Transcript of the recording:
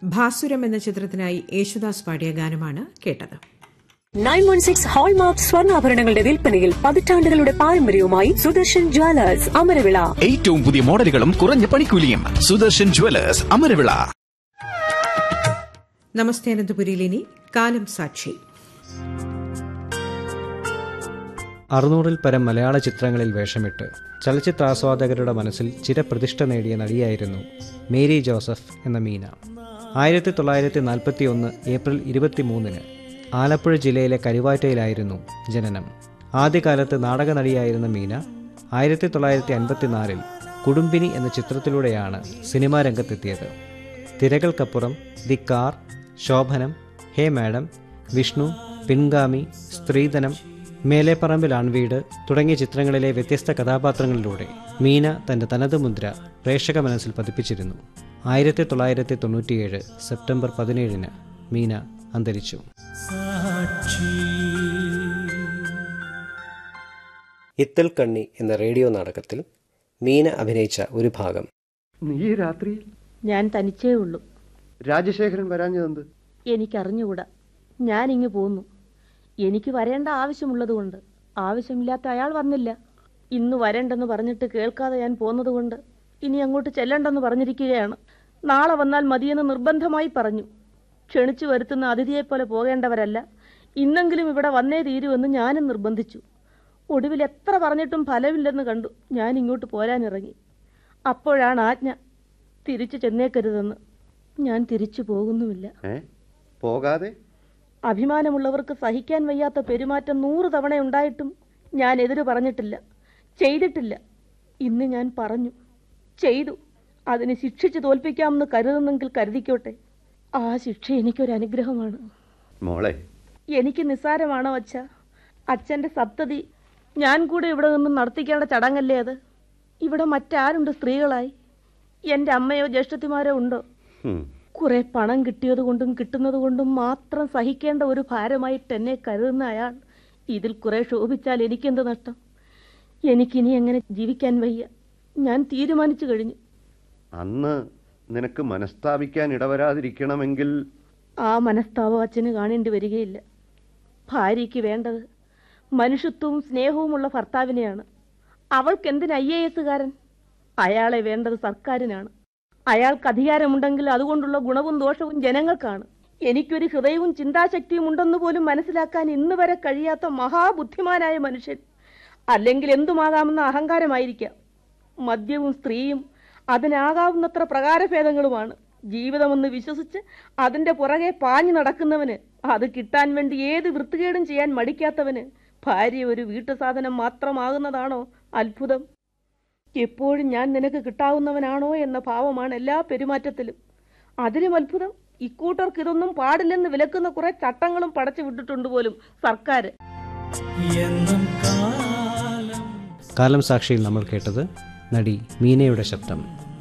ഭാസുരം എന്ന ചിത്രത്തിനായി യേശുദാസ് പാടിയ ഗാനമാണ് കേട്ടത് നയൻ വൺ സിക്സ് ഹോൾമാർക്ക് സ്വർണ്ണാഭരണങ്ങളുടെ വിൽപ്പനയിൽ പതിറ്റാണ്ടുകളുടെ പാരമ്പര്യവുമായി സുദർശൻ ജ്വല്ലേഴ്സ് അമരവിള ഏറ്റവും പുതിയ മോഡലുകളും കുറഞ്ഞ പണിക്കൂലിയും സുദർശൻ ജുവലേഴ്സ് അമരവിള നമസ്തേ അനന്തപുരിയിലിനി കാലം സാക്ഷി അറുന്നൂറിൽ പരം മലയാള ചിത്രങ്ങളിൽ വേഷമിട്ട് ചലച്ചിത്രാസ്വാദകരുടെ മനസ്സിൽ ചിരപ്രതിഷ്ഠ നേടിയ നടിയായിരുന്നു മേരി ജോസഫ് എന്ന മീന ആയിരത്തി തൊള്ളായിരത്തി നാൽപ്പത്തി ഒന്ന് ഏപ്രിൽ ഇരുപത്തിമൂന്നിന് ആലപ്പുഴ ജില്ലയിലെ കരുവാറ്റയിലായിരുന്നു ജനനം ആദ്യകാലത്ത് നാടക നടിയായിരുന്ന മീന ആയിരത്തി തൊള്ളായിരത്തി അൻപത്തിനാലിൽ കുടുംബിനി എന്ന ചിത്രത്തിലൂടെയാണ് സിനിമാ രംഗത്തെത്തിയത് തിരകൾക്കപ്പുറം the car Shobhanam hey madam Vishnu Pingami Sthreedhanam മേലേപ്പറമ്പിൽ Aanveedu തുടങ്ങിയ ചിത്രങ്ങളിലെ വ്യത്യസ്ത കഥാപാത്രങ്ങളിലൂടെ മീന തന്റെ തനത് മുദ്ര പ്രേക്ഷക മനസ്സിൽ പതിപ്പിച്ചിരുന്നു ആയിരത്തി തൊള്ളായിരത്തി തൊണ്ണൂറ്റിയേഴ് സെപ്റ്റംബർ പതിനേഴിന് മീന അന്തരിച്ചു ഇത്തൽ കണ്ണി എന്ന റേഡിയോ നാടകത്തിൽ മീന അഭിനയിച്ച ഒരു ഭാഗം നീ ഈ രാത്രിയിൽ ഞാൻ തനിച്ചേ ഉള്ളൂ രാജശേഖരൻ വരാഞ്ഞതെന്ത് എനിക്കറിഞ്ഞുകൂടാ ഞാനിങ്ങ് പോന്നു എനിക്ക് വരേണ്ട ആവശ്യമുള്ളതുകൊണ്ട് ആവശ്യമില്ലാത്ത അയാൾ വന്നില്ല ഇന്ന് വരണ്ടെന്ന് പറഞ്ഞിട്ട് കേൾക്കാതെ ഞാൻ പോന്നതുകൊണ്ട് ഇനി അങ്ങോട്ട് ചെല്ലണ്ടെന്ന് പറഞ്ഞിരിക്കുകയാണ് നാളെ വന്നാൽ മതിയെന്ന് നിർബന്ധമായി പറഞ്ഞു ക്ഷണിച്ചു വരുത്തുന്ന അതിഥിയെപ്പോലെ പോകേണ്ടവരല്ല ഇന്നെങ്കിലും ഇവിടെ വന്നേ തീരുമെന്ന് ഞാനും നിർബന്ധിച്ചു ഒടുവിൽ എത്ര പറഞ്ഞിട്ടും ഫലമില്ലെന്ന് കണ്ടു ഞാൻ ഇങ്ങോട്ട് പോരാനിറങ്ങി അപ്പോഴാണ് ആജ്ഞ തിരിച്ചു ചെന്നേക്കരുതെന്ന് ഞാൻ തിരിച്ചു പോകുന്നുമില്ല ഏ പോകാതെ അഭിമാനമുള്ളവർക്ക് സഹിക്കാൻ വയ്യാത്ത പെരുമാറ്റം നൂറ് തവണ ഉണ്ടായിട്ടും ഞാൻ എതിര് പറഞ്ഞിട്ടില്ല ചെയ്തിട്ടില്ല ഇന്ന് ഞാൻ പറഞ്ഞു ചെയ്തു അതിനെ ശിക്ഷിച്ച് തോൽപ്പിക്കാമെന്ന് കരുതുന്നെങ്കിൽ കരുതിക്കോട്ടെ ആ ശിക്ഷ എനിക്കൊരു അനുഗ്രഹമാണ് മോളെ എനിക്ക് നിസ്സാരമാണോ അച്ഛ അച്ഛൻ്റെ സപ്തതി ഞാൻ കൂടെ ഇവിടെ നിന്നും നടത്തിക്കേണ്ട ചടങ്ങല്ലേ അത് ഇവിടെ മറ്റാരുണ്ട് സ്ത്രീകളായി എൻ്റെ അമ്മയോ ജ്യേഷ്ഠത്തിമാരോ ഉണ്ടോ ഹും. കുറെ പണം കിട്ടിയത് കൊണ്ടും കിട്ടുന്നത് കൊണ്ടും മാത്രം സഹിക്കേണ്ട ഒരു ഭാരമായിട്ട് എന്നെ കരുതുന്ന അയാൾ ഇതിൽ കുറെ ശോഭിച്ചാൽ എനിക്കെന്ത് നഷ്ടം എനിക്കിനി എങ്ങനെ ജീവിക്കാൻ വയ്യ ഞാൻ തീരുമാനിച്ചു കഴിഞ്ഞു അന്ന് നിനക്ക് മനസ്താപിക്കാൻ ഇടവരാതിരിക്കണമെങ്കിൽ ആ മനസ്താപം അച്ഛന് കാണേണ്ടി വരികയില്ല ഭാര്യയ്ക്ക് വേണ്ടത് മനുഷ്യത്വവും സ്നേഹവുമുള്ള ഭർത്താവിനെയാണ് അവൾക്ക് എന്തിന് ഐ എ എസുകാരൻ അയാളെ വേണ്ടത് സർക്കാരിനാണ് അയാൾക്ക് അധികാരമുണ്ടെങ്കിൽ അതുകൊണ്ടുള്ള ഗുണവും ദോഷവും ജനങ്ങൾക്കാണ് എനിക്കൊരു ഹൃദയവും ചിന്താശക്തിയും ഉണ്ടെന്ന് പോലും മനസ്സിലാക്കാൻ ഇന്ന് വരെ കഴിയാത്ത മഹാബുദ്ധിമാനായ മനുഷ്യൻ അല്ലെങ്കിൽ എന്തുമാകാമെന്ന അഹങ്കാരമായിരിക്കാം മദ്യവും സ്ത്രീയും അതിനാകാവുന്നത്ര പ്രകാരഭേദങ്ങളുമാണ് ജീവിതമെന്ന് വിശ്വസിച്ച് അതിന്റെ പുറകെ പാഞ്ഞു നടക്കുന്നവന് അത് കിട്ടാൻ വേണ്ടി ഏത് വൃത്തികേടും ചെയ്യാൻ മടിക്കാത്തവന് ഭാര്യ ഒരു വീട്ടു സാധനം മാത്രമാകുന്നതാണോ അത്ഭുതം എപ്പോഴും ഞാൻ നിനക്ക് കിട്ടാവുന്നവനാണോ എന്ന ഭാവമാണ് എല്ലാ പെരുമാറ്റത്തിലും അതിലും അത്ഭുതം ഇക്കൂട്ടർക്ക് ഇതൊന്നും പാടില്ലെന്ന് വിലക്കുന്ന കുറെ ചട്ടങ്ങളും പടച്ചു വിട്ടിട്ടുണ്ട് പോലും സർക്കാർ കാലം സാക്ഷിയിൽ നമ്മൾ കേട്ടത് നടി മീനയുടെ ശബ്ദം